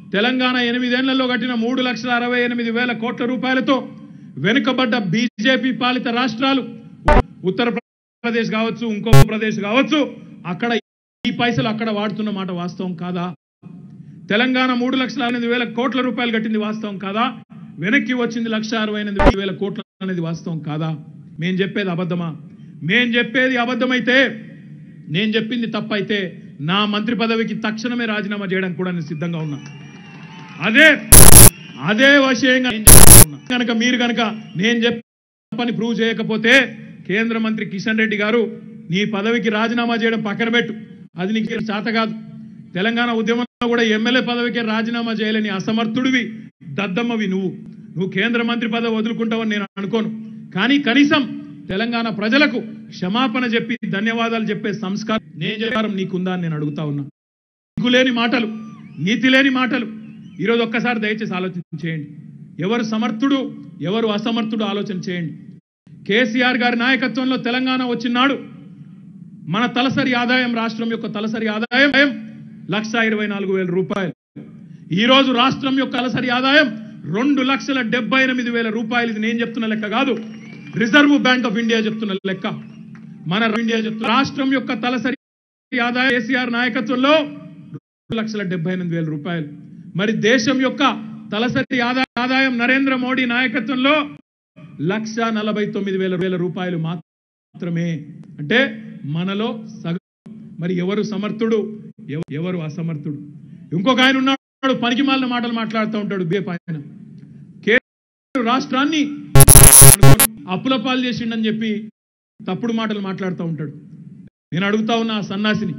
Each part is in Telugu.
తెలంగాణ ఎనిమిదేళ్లలో కట్టిన మూడు లక్షల అరవై ఎనిమిది వేల కోట్ల రూపాయలతో వెనుకబడ్డ బీజేపీ పాలిత రాష్ట్రాలు ఉత్తరప్రదేశ్ కావచ్చు ఇంకో ప్రదేశ్ కావచ్చు అక్కడ ఈ పైసలు అక్కడ వాడుతున్న మాట వాస్తవం కాదా తెలంగాణ మూడు లక్షల ఎనిమిది వేల కోట్ల రూపాయలు కట్టింది వాస్తవం కాదా వెనక్కి వచ్చింది లక్ష అరవై ఎనిమిది వేల కోట్ల అనేది వాస్తవం కాదా మేం చెప్పేది అబద్ధమా మేం చెప్పేది అబద్ధమైతే నేను చెప్పింది తప్పైతే నా మంత్రి పదవికి తక్షణమే రాజీనామా చేయడానికి కూడా నేను సిద్ధంగా ఉన్నా అదే అదే విషయంగా నేను చెప్తున్నా. కనుక మీరు కనుక నేను చెప్పని ప్రూవ్ చేయకపోతే కేంద్ర మంత్రి కిషన్ రెడ్డి గారు నీ పదవికి రాజీనామా చేయడం పక్కన పెట్టు అది నీకు చేత కాదు తెలంగాణ ఉద్యమంలో కూడా ఎమ్మెల్యే పదవికి రాజీనామా చేయలేని అసమర్థుడివి దద్దమ్మవి నువ్వు నువ్వు కేంద్ర మంత్రి పదవి వదులుకుంటావని నేను అనుకోను కానీ కనీసం తెలంగాణ ప్రజలకు క్షమాపణ చెప్పి ధన్యవాదాలు చెప్పే సంస్కారం నేను చెప్పారం నీకుందా అని నేను అడుగుతా ఉన్నా నీకు లేని మాటలు నీతి లేని మాటలు ఈరోజు ఒక్కసారి దయచేసి ఆలోచన చేయండి ఎవరు సమర్థుడు ఎవరు అసమర్థుడు ఆలోచన చేయండి కేసీఆర్ గారి నాయకత్వంలో తెలంగాణ వచ్చినాడు మన తలసరి ఆదాయం రాష్ట్రం యొక్క తలసరి ఆదాయం లక్ష ఇరవై నాలుగు వేల రూపాయలు ఈ రోజు రాష్ట్రం యొక్క తలసరి ఆదాయం రెండు లక్షల డెబ్బై ఎనిమిది వేల రూపాయలు ఇది నేను చెప్తున్న లెక్క కాదు రిజర్వ్ బ్యాంక్ ఆఫ్ ఇండియా చెప్తున్న లెక్క మన ఇండియా చెప్తున్న రాష్ట్రం యొక్క తలసరి ఆదాయం కేసీఆర్ నాయకత్వంలో రెండు లక్షల డెబ్బై ఎనిమిది వేల రూపాయలు మరి దేశం యొక్క తలసరి ఆదా- ఆదాయం నరేంద్ర మోడీ నాయకత్వంలో లక్ష నలభై తొమ్మిది వేల వేల రూపాయలు మాత్రమే అంటే మనలో సగం మరి ఎవరు సమర్థుడు ఎవ- ఎవరు అసమర్థుడు ఇంకొక ఆయన ఉన్నాడు పనికి మాలిన మాటలు మాట్లాడుతూ ఉంటాడు బే పైన కేంద్ర రాష్ట్రాన్ని అప్పుల పాలు చేసిండని చెప్పి తప్పుడు మాటలు మాట్లాడుతూ ఉంటాడు నేను అడుగుతా ఉన్నా ఆ సన్నాసిని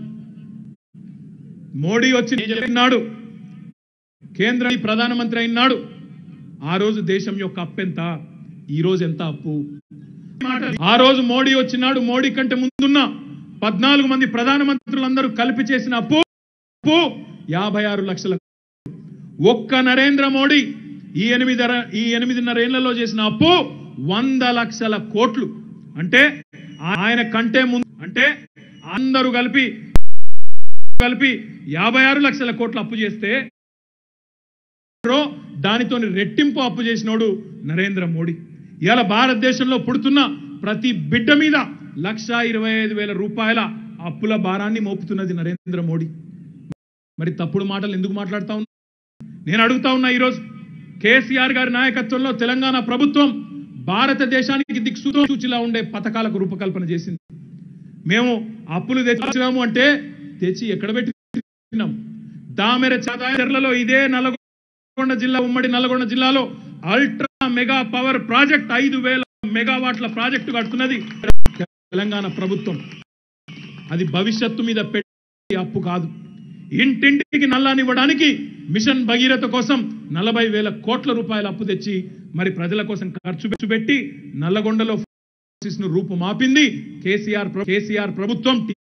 మోడీ వచ్చి చెప్పినాడు కేంద్ర ప్రధానమంత్రి అయినాడు ఆ రోజు దేశం యొక్క అప్పు ఎంత ఈ రోజు ఎంత అప్పు ఆ రోజు మోడీ వచ్చినాడు మోడీ కంటే ముందున్న పద్నాలుగు మంది ప్రధానమంత్రులందరూ కలిపి చేసిన అప్పు అప్పు యాభై ఆరు లక్షల ఒక్క నరేంద్ర మోడీ ఈ ఎనిమిది ఈ ఎనిమిదిన్నర ఏళ్లలో చేసిన అప్పు వంద లక్షల కోట్లు అంటే ఆయన కంటే ముందు అంటే అందరూ కలిపి కలిపి యాభై ఆరు లక్షల కోట్లు అప్పు చేస్తే దానితో రెట్టింపు అప్పు చేసినోడు నరేంద్ర మోడీ ఇవాళ భారతదేశంలో పుడుతున్న ప్రతి బిడ్డ మీద లక్ష ఇరవై ఐదు వేల రూపాయల అప్పుల భారాన్ని మోపుతున్నది నరేంద్ర మోడీ మరి తప్పుడు మాటలు ఎందుకు మాట్లాడుతా ఉన్నా నేను అడుగుతా ఉన్నా ఈరోజు కేసీఆర్ గారి నాయకత్వంలో తెలంగాణ ప్రభుత్వం భారతదేశానికి దిక్సూతో సూచిలా ఉండే పథకాలకు రూపకల్పన చేసింది మేము అప్పులు తెచ్చినాము అంటే తెచ్చి ఎక్కడ పెట్టినాం దామెర చాదాయర్లలో ఇదే నల్గొండ జిల్లా ఉమ్మడి నల్గొండ జిల్లాలో అల్ట్రా మెగా పవర్ ప్రాజెక్ట్ ఐదు వేల మెగావాట్ల ప్రాజెక్టు కడుతున్నది తెలంగాణ ప్రభుత్వం అది భవిష్యత్తు మీద పెట్టి అప్పు కాదు ఇంటింటికి నల్లానివ్వడానికి మిషన్ భగీరథ కోసం నలభై వేల కోట్ల రూపాయల అప్పు తెచ్చి మరి ప్రజల కోసం ఖర్చు పెట్టి నల్లగొండలో ను రూపుమాపింది కేసీఆర్ ప్ర- కేసీఆర్ ప్రభుత్వం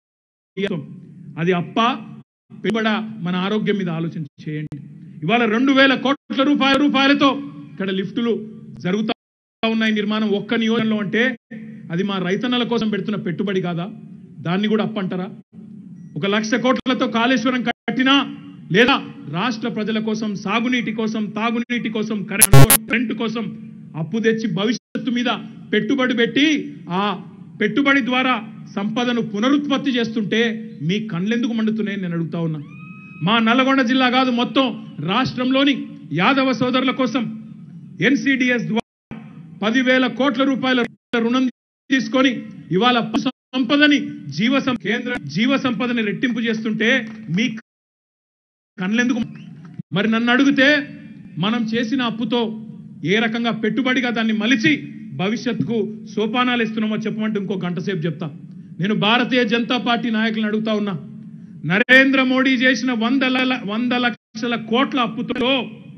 టీ- అది అప్ప పెట్టుబడ మన ఆరోగ్యం మీద ఆలోచన చేయండి ఇవాళ రెండు వేల కోట్ల రూపాయల రూపాయలతో ఇక్కడ లిఫ్టులు జరుగుతా ఉన్నాయి నిర్మాణం ఒక్క నియోజకంలో అంటే అది మా రైతన్నల కోసం పెడుతున్న పెట్టుబడి కాదా దాన్ని కూడా అప్పంటారా ఒక లక్ష కోట్లతో కాళేశ్వరం కట్టినా లేదా రాష్ట్ర ప్రజల కోసం సాగునీటి కోసం తాగునీటి కోసం కరెంట్ కోసం అప్పు తెచ్చి భవిష్యత్తు మీద పెట్టుబడి పెట్టి ఆ పెట్టుబడి ద్వారా సంపదను పునరుత్పత్తి చేస్తుంటే మీ కళ్ళెందుకు మండుతున్నాయి నేను అడుగుతా ఉన్నా మా నల్లగొండ జిల్లా కాదు మొత్తం రాష్ట్రంలోని యాదవ సోదరుల కోసం ఎన్సిడిఎస్ ద్వారా పదివేల కోట్ల రూపాయల రుణం తీసుకొని ఇవాళ పశు సంపదని జీవ సం- కేంద్ర జీవ సంపదని రెట్టింపు చేస్తుంటే మీ కళ్ళెందుకు మరి నన్ను అడిగితే మనం చేసిన అప్పుతో ఏ రకంగా పెట్టుబడిగా దాన్ని మలిచి భవిష్యత్తుకు సోపానాలు ఇస్తున్నామో చెప్పమంటే ఇంకో గంట సేపు చెప్తా నేను భారతీయ జనతా పార్టీ నాయకులను అడుగుతా ఉన్నా నరేంద్ర మోడీ చేసిన వందల వంద లక్షల కోట్ల అప్పుతో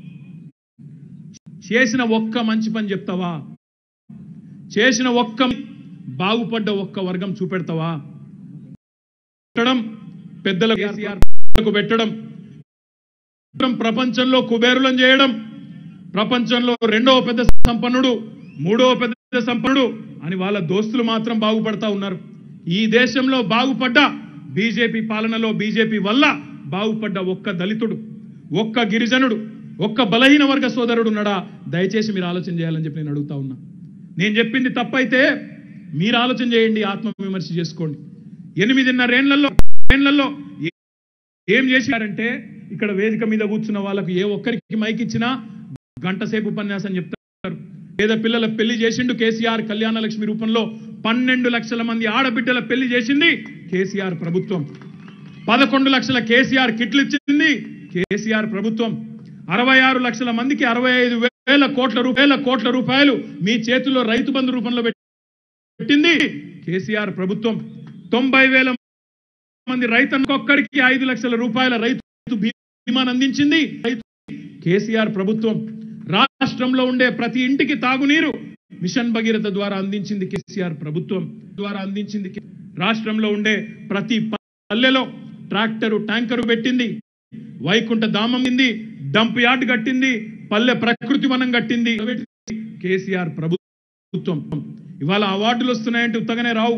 చేసిన ఒక్క మంచి పని చెప్తావా చేసిన ఒక్క బాగుపడ్డ ఒక్క వర్గం చూపెడతావా పెట్టడం పెద్దలకు కేసీఆర్ పెట్టడం ప్రపంచంలో కుబేరులను చేయడం ప్రపంచంలో రెండవ పెద్ద సంపన్నుడు మూడవ పెద్ద సంపన్నుడు అని వాళ్ళ దోస్తులు మాత్రం బాగుపడతా ఉన్నారు ఈ దేశంలో బాగుపడ్డ బీజేపీ పాలనలో బీజేపీ వల్ల బాగుపడ్డ ఒక్క దళితుడు ఒక్క గిరిజనుడు ఒక్క బలహీన వర్గ సోదరుడు ఉన్నాడా దయచేసి మీరు ఆలోచన చేయాలని చెప్పి నేను అడుగుతా ఉన్నా నేను చెప్పింది తప్పైతే మీరు ఆలోచన చేయండి ఆత్మ విమర్శ చేసుకోండి ఎనిమిదిన్నరేళ్లలో ఏళ్లలో ఏ- ఏం చేశారంటే ఇక్కడ వేదిక మీద కూర్చున్న వాళ్ళకు ఏ ఒక్కరికి మైక్ ఇచ్చినా గంట సేపు ఉపన్యాసం చెప్తారు పేద పిల్లల పెళ్లి చేసిండు కేసీఆర్ కళ్యాణ లక్ష్మి రూపంలో పన్నెండు లక్షల మంది ఆడబిడ్డల పెళ్లి చేసింది కేసీఆర్ ప్రభుత్వం పదకొండు లక్షల కేసీఆర్ కిట్లు ఇచ్చింది కేసీఆర్ ప్రభుత్వం అరవై ఆరు లక్షల మందికి అరవై ఐదు వేల కోట్ల రూ- వేల కోట్ల రూపాయలు మీ చేతుల్లో రైతు బంధు రూపంలో పెట్టింది కేసీఆర్ ప్రభుత్వం తొంభై వేల మంది రైతన్నొక్కడికి ఐదు లక్షల రూపాయల రైతు బీమాను అందించింది రైతు కేసీఆర్ ప్రభుత్వం రాష్ట్రంలో ఉండే ప్రతి ఇంటికి తాగునీరు మిషన్ భగీరథ ద్వారా అందించింది కేసీఆర్ ప్రభుత్వం ద్వారా అందించింది కే- రాష్ట్రంలో ఉండే ప్రతి పల్లెలో ట్రాక్టరు ట్యాంకరు పెట్టింది వైకుంఠ ధామం ఇంది డంప్ యార్డ్ కట్టింది పల్లె ప్రకృతి వనం కట్టింది కేసీఆర్ ప్రభుత్వం ఇవాళ అవార్డులు వస్తున్నాయంటే ఉత్తగానే రావు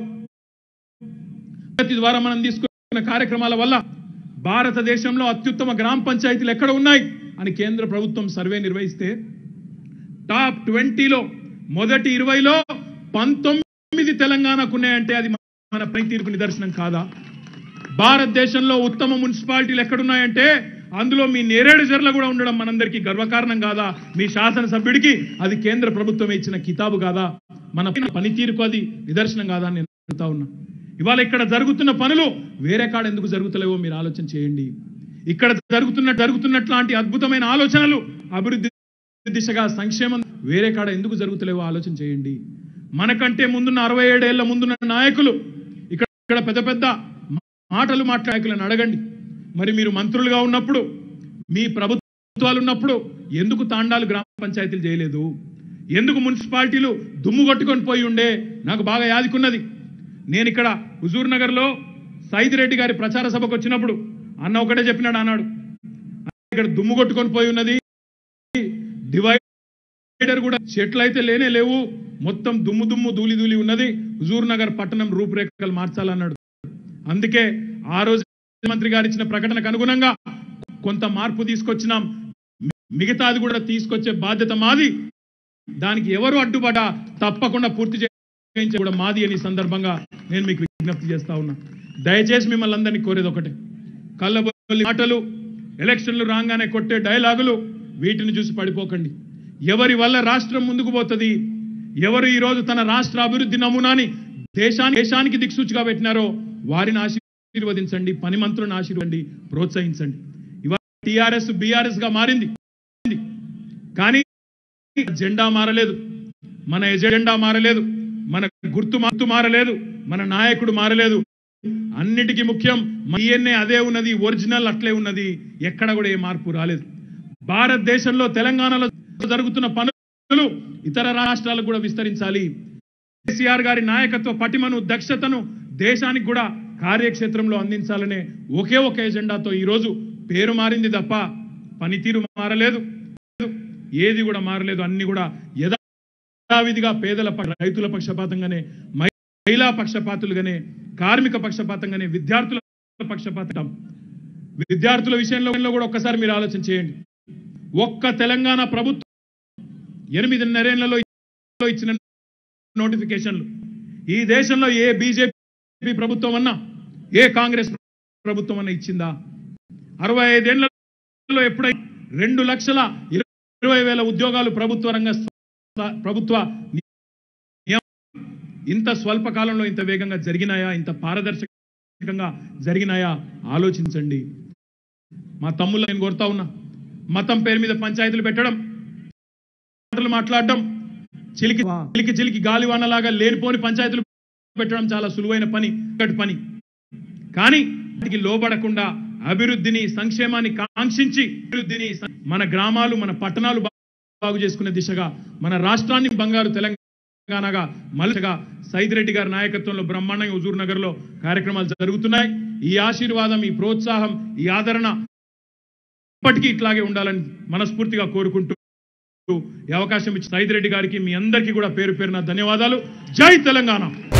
ప్రతి ద్వారా మనం తీసుకున్న కార్యక్రమాల వల్ల భారతదేశంలో అత్యుత్తమ గ్రామ పంచాయతీలు ఎక్కడ ఉన్నాయి అని కేంద్ర ప్రభుత్వం సర్వే నిర్వహిస్తే టాప్ ట్వంటీలో మొదటి ఇరవైలో పంతొమ్మిది తెలంగాణకు ఉన్నాయంటే అది మన పనితీరుకు నిదర్శనం కాదా భారతదేశంలో ఉత్తమ మున్సిపాలిటీలు ఎక్కడున్నాయంటే అందులో మీ నేరేడు జర్ల కూడా ఉండడం మనందరికీ గర్వకారణం కాదా మీ శాసనసభ్యుడికి అది కేంద్ర ప్రభుత్వం ఇచ్చిన కితాబు కాదా మన పనితీరుకు అది నిదర్శనం కాదా అని నేను అడుగుతా ఉన్నా ఇవాళ ఇక్కడ జరుగుతున్న పనులు వేరే కాడ ఎందుకు జరుగుతలేవో మీరు ఆలోచన చేయండి ఇక్కడ జరుగుతున్న జరుగుతున్నట్లాంటి అద్భుతమైన ఆలోచనలు అభివృద్ధి దిశగా సంక్షేమం వేరే కాడ ఎందుకు జరుగుతలేవో ఆలోచన చేయండి మనకంటే ముందున్న అరవై ఏడేళ్ల ముందున్న నాయకులు ఇక్కడ ఇక్కడ పెద్ద పెద్ద మాటలు మాట్లాడకులను అడగండి మరి మీరు మంత్రులుగా ఉన్నప్పుడు మీ ప్రభుత్వాలు ఉన్నప్పుడు ఎందుకు తాండాలు గ్రామ పంచాయతీలు చేయలేదు ఎందుకు మున్సిపాలిటీలు దుమ్ము కొట్టుకొని పోయి ఉండే నాకు బాగా యాదికున్నది నేను ఇక్కడ హుజూర్ నగర్లో సైదిరెడ్డి గారి ప్రచార సభకు వచ్చినప్పుడు అన్న ఒకటే చెప్పినాడు అన్నాడు ఇక్కడ దుమ్ము కొట్టుకొని పోయి ఉన్నది డివైడర్ కూడా చెట్లు అయితే లేనే లేవు మొత్తం దుమ్ము దుమ్ము దూలి దూలి ఉన్నది హుజూర్ నగర్ పట్టణం రూపురేఖలు మార్చాలన్నాడు అందుకే ఆ రోజు మంత్రి గారు ఇచ్చిన ప్రకటనకు అనుగుణంగా కొంత మార్పు తీసుకొచ్చినాం మిగతాది కూడా తీసుకొచ్చే బాధ్యత మాది దానికి ఎవరు అడ్డుపడా తప్పకుండా పూర్తి చేయించే కూడా మాది అని ఈ సందర్భంగా నేను మీకు విజ్ఞప్తి చేస్తా ఉన్నా దయచేసి మిమ్మల్ని అందరినీ కోరేది ఒకటే కళ్ళబొల్లి మాటలు ఎలక్షన్లు రాగానే కొట్టే డైలాగులు వీటిని చూసి పడిపోకండి ఎవరి వల్ల రాష్ట్రం ముందుకు పోతుంది ఎవరు ఈ రోజు తన రాష్ట్ర అభివృద్ధి నమూనాని దేశానికి దేశానికి దిక్సూచిగా పెట్టినారో వారిని ఆశీర్వదించండి పని మంత్రులను ఆశీర్వండి ప్రోత్సహించండి ఇవాళ టిఆర్ఎస్ బిఆర్ఎస్ గా మారింది కానీ జెండా మారలేదు మన ఎజెండా మారలేదు మన గుర్తు గుర్తు మారలేదు మన నాయకుడు మారలేదు అన్నిటికీ ముఖ్యం డిఎన్ఏ అదే ఉన్నది ఒరిజినల్ అట్లే ఉన్నది ఎక్కడ కూడా ఏ మార్పు రాలేదు భారతదేశంలో తెలంగాణలో జరుగుతున్న పనులు ఇతర రాష్ట్రాలకు కూడా విస్తరించాలి కేసీఆర్ గారి నాయకత్వ పటిమను దక్షతను దేశానికి కూడా కార్యక్షేత్రంలో అందించాలనే ఒకే ఒక ఎజెండాతో ఈరోజు పేరు మారింది తప్ప పనితీరు మారలేదు ఏది కూడా మారలేదు అన్ని కూడా యథావిధిగా పేదల ప- రైతుల పక్షపాతంగానే మహిళా పక్షపాతులుగానే కార్మిక పక్షపాతంగానే విద్యార్థుల పక్షపాతం విద్యార్థుల విషయంలో కూడా ఒక్కసారి మీరు ఆలోచన చేయండి ఒక్క తెలంగాణ ప్రభుత్వం ఎనిమిదిన్నరేళ్లలో ఇచ్చిన నోటిఫికేషన్లు ఈ దేశంలో ఏ బీజేపీ ప్రభుత్వం అన్నా ఏ కాంగ్రెస్ ప్రభుత్వం అన్నా ఇచ్చిందా అరవై ఐదేళ్లలో ఎప్పుడైనా రెండు లక్షల ఇరవై వేల ఉద్యోగాలు ప్రభుత్వ రంగ స్వ- ప్రభుత్వ నియమ- ఇంత స్వల్ప కాలంలో ఇంత వేగంగా జరిగినాయా ఇంత పారదర్శకంగా జరిగినాయా ఆలోచించండి మా తమ్ముళ్ళు నేను కోరుతా ఉన్నా మతం పేరు మీద పంచాయతీలు పెట్టడం మాటలు మాట్లాడడం చిలికి చిలికి చిలికి గాలివానలాగా లేనిపోని పంచాయతీలు పెట్టడం చాలా సులువైన పని ఒకటి పని కానీ వాటికి లోబడకుండా అభివృద్ధిని సంక్షేమాన్ని కాంక్షించి అభివృద్ధిని స- మన గ్రామాలు మన పట్టణాలు బా- బాగు చేసుకునే దిశగా మన రాష్ట్రాన్ని బంగారు తెలంగాణగా మలచగా సైదిరెడ్డి గారి నాయకత్వంలో బ్రహ్మాండంగా హుజూర్ నగర్ లో కార్యక్రమాలు జరుగుతున్నాయి ఈ ఆశీర్వాదం ఈ ప్రోత్సాహం ఈ ఆదరణ ఇప్పటికీ ఇట్లాగే ఉండాలని మనస్ఫూర్తిగా కోరుకుంటూ ఈ అవకాశం ఇచ్చిన సైదిరెడ్డి గారికి మీ అందరికీ కూడా పేరు పేరున ధన్యవాదాలు జై తెలంగాణ